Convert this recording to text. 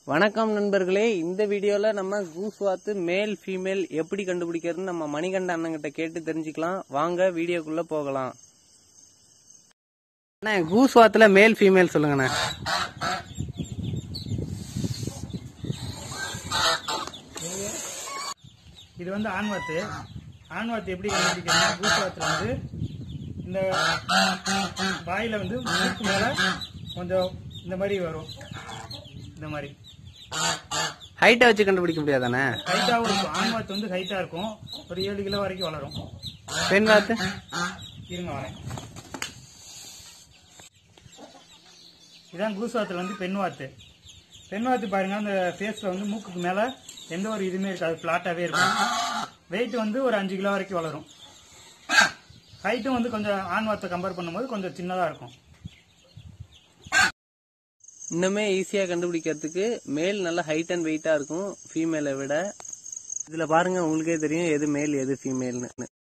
வணக்கம் நண்பர்களே இந்த வீடியோல நம்ம கூஸ் வாத்து மேல் ஃபீமேல் எப்படி கண்டுபிடிக்கிறதுன்னு நம்ம மணிகண்ட அண்ணங்கிட்ட கேட்டு தெரிஞ்சுக்கலாம் வாங்க வீடியோக்குள்ள போகலாம் அண்ணா கூஸ் வாத்துல மேல் ஃபீமேல் சொல்லுங்கண்ணே இது வந்து ஆண்வாத்து ஆண்வாத்து எப்படி கண்டுபிடிக்கிறதுனா பூசவாத்துல வந்து இந்த வாயில வந்து மூக்கு மேல கொஞ்சம் இந்த மாதிரி வரும் இந்த மாதிரி ஹைட்டை வச்சு கண்டுபிடிக்க முடியாதானே ஹைட்டாகவும் இருக்கும் ஆண்வாத்து வந்து ஹைட்டா இருக்கும் ஒரு ஏழு கிலோ வரைக்கும் வளரும் பெண் வாத்து இருங்க வரேன் இதான் கூசுவாத்துல வந்து பெண் வாத்து பெண் வாத்து பாருங்க அந்த ஃபேஸ்ல வந்து மூக்குக்கு மேல எந்த ஒரு இதுவுமே இருக்காது பிளாட்டாவே இருக்கும் வெயிட் வந்து ஒரு அஞ்சு கிலோ வரைக்கும் வளரும் ஹைட்டும் வந்து கொஞ்சம் ஆண் வாத்தை கம்பேர் பண்ணும்போது கொஞ்சம் சின்னதா இருக்கும் இன்னுமே ஈஸியா கண்டுபிடிக்கிறதுக்கு மேல் நல்ல ஹைட் அண்ட் வெயிட்டா இருக்கும் ஃபீமேலை விட இதுல பாருங்க உங்களுக்கே தெரியும் எது மேல் எது ஃபீமேல்னு